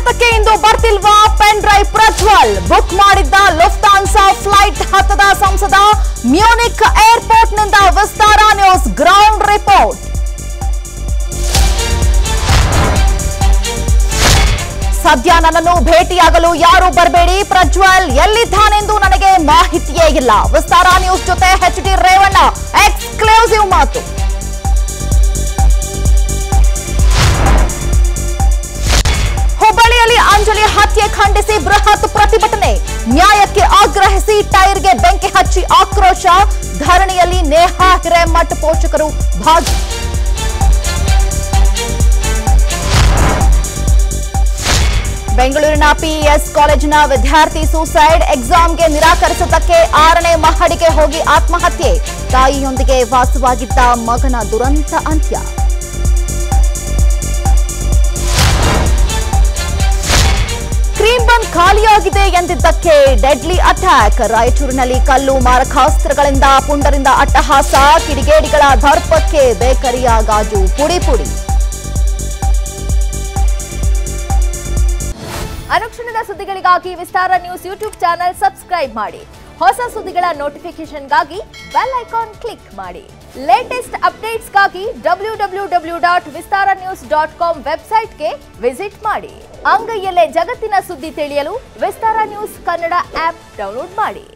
ಭಾರತಕ್ಕೆ ಇಂದು ಬರ್ತಿಲ್ವಾ ಪೆನ್ ಡ್ರೈವ್ ಪ್ರಜ್ವಲ್ ಬುಕ್ ಮಾಡಿದ್ದ ಲುಫ್ತಾನ್ಸಾ ಫ್ಲೈಟ್ ಹತ್ತದ ಸಂಸದ ಮ್ಯೂನಿಕ್ ಏರ್ಪೋರ್ಟ್ನಿಂದ ವಿಸ್ತಾರ ನ್ಯೂಸ್ ಗ್ರೌಂಡ್ ರಿಪೋರ್ಟ್ ಸದ್ಯ ನನ್ನನ್ನು ಭೇಟಿಯಾಗಲು ಯಾರು ಬರಬೇಡಿ ಪ್ರಜ್ವಲ್ ಎಲ್ಲಿದ್ದಾನೆಂದು ನನಗೆ ಮಾಹಿತಿಯೇ ಇಲ್ಲ ವಿಸ್ತಾರ ನ್ಯೂಸ್ ಜೊತೆ ಎಚ್ ಡಿ ರೇವಣ್ಣ ಎಕ್ಸ್ಕ್ಲೂಸಿವ್ ಮಾತು ಹುಬ್ಬಳ್ಳಿಯಲ್ಲಿ ಅಂಜಲಿ ಹತ್ಯೆ ಖಂಡಿಸಿ ಬೃಹತ್ ಪ್ರತಿಭಟನೆ ನ್ಯಾಯಕ್ಕೆ ಆಗ್ರಹಿಸಿ ಟೈರ್ಗೆ ಬೆಂಕಿ ಹಚ್ಚಿ ಆಕ್ರೋಶ ಧರಣಿಯಲ್ಲಿ ನೇಹಾ ಹಿರೇಮಠ್ ಪೋಷಕರು ಭಾಗಿ ಬೆಂಗಳೂರಿನ ಪಿಇಎಸ್ ಕಾಲೇಜಿನ ವಿದ್ಯಾರ್ಥಿ ಸೂಸೈಡ್ ಎಕ್ಸಾಮ್ಗೆ ನಿರಾಕರಿಸಿದ್ದಕ್ಕೆ ಆರನೇ ಮಹಡಿಗೆ ಹೋಗಿ ಆತ್ಮಹತ್ಯೆ ತಾಯಿಯೊಂದಿಗೆ ವಾಸವಾಗಿದ್ದ ಮಗನ ದುರಂತ ಅಂತ್ಯ ಕ್ರೀಮ್ ಬಂದ್ ಖಾಲಿಯಾಗಿದೆ ಎಂದಿದ್ದಕ್ಕೆ ಡೆಡ್ಲಿ ಅಟ್ಯಾಕ್ ರಾಯಚೂರಿನಲ್ಲಿ ಕಲ್ಲು ಮಾರಕಾಸ್ತ್ರಗಳಿಂದ ಪುಂಡರಿಂದ ಅಟ್ಟಹಾಸ ಕಿಡಿಗೇಡಿಗಳ ದರ್ಪಕ್ಕೆ ಬೇಕರಿಯ ಗಾಜು ಪುಡಿ ಪುಡಿ ಅನುಕ್ಷಣದ ಸುದ್ದಿಗಳಿಗಾಗಿ Vistara news YouTube channel subscribe ಮಾಡಿ ಹೊಸ ಸುದ್ದಿಗಳ ನೋಟಿಫಿಕೇಶನ್ಗಾಗಿ ಬೆಲ್ ಐಕಾನ್ ಕ್ಲಿಕ್ ಮಾಡಿ ಲೇಟೆಸ್ಟ್ ಅಪ್ಡೇಟ್ಸ್ಗಾಗಿ W W W dot Vistara news dot com ವೆಬ್ಸೈಟ್ಗೆ ವಿಸಿಟ್ ಮಾಡಿ ಅಂಗೈಯಲ್ಲೇ ಜಗತ್ತಿನ ಸುದ್ದಿ ತಿಳಿಯಲು Vistara news Kannada app download ಮಾಡಿ